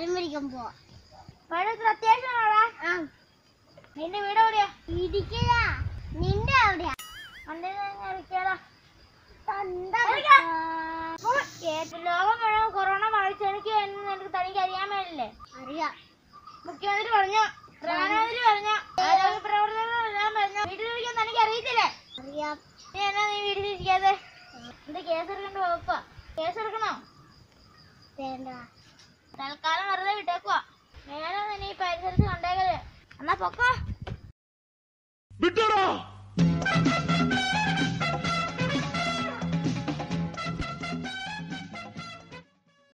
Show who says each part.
Speaker 1: പഴം മേടിക്കാൻ പോവാ
Speaker 2: പഴം ഇത്ര അത്യാവശ്യമാണോടാ
Speaker 1: ആ
Speaker 2: നിന്റെ വീട് എവിടെയാ
Speaker 1: ഇടിക്കല നിന്റെ അവിടെയാ
Speaker 2: അന്നേ ഞാൻ ഇരിക്കാടാ
Speaker 1: തന്ത
Speaker 2: ഇരിക്കാ. കേട്ട് ലോകം മുഴുവൻ കൊറോണ ബാധിച്ചു എനിക്ക് എന്ന് നിനക്ക് തനിക്ക് അറിയാൻ മേലില്ലേ
Speaker 1: അറിയാം
Speaker 2: മുഖ്യമന്ത്രി പറഞ്ഞു പ്രധാനമന്ത്രി പറഞ്ഞു ആരോഗ്യ പ്രവർത്തകരെല്ലാം പറഞ്ഞു വീട്ടിലിരിക്കാൻ തനിക്ക് അറിയത്തില്ലേ
Speaker 1: അറിയാം
Speaker 2: നീ എന്നാ നീ വീട്ടിലിരിക്കാതെ എന്ത് കേസ് എടുക്കേണ്ട വകുപ്പാ കേസ് എടുക്കണോ
Speaker 1: വേണ്ട
Speaker 2: തൽക്കാലം വെറുതെ വിട്ടേക്കുവാ മേലെ നിന്നെ ഈ പരിസരത്ത് കണ്ടേക്കല് എന്നാ പൊക്കോ
Speaker 3: വിട്ടോടാ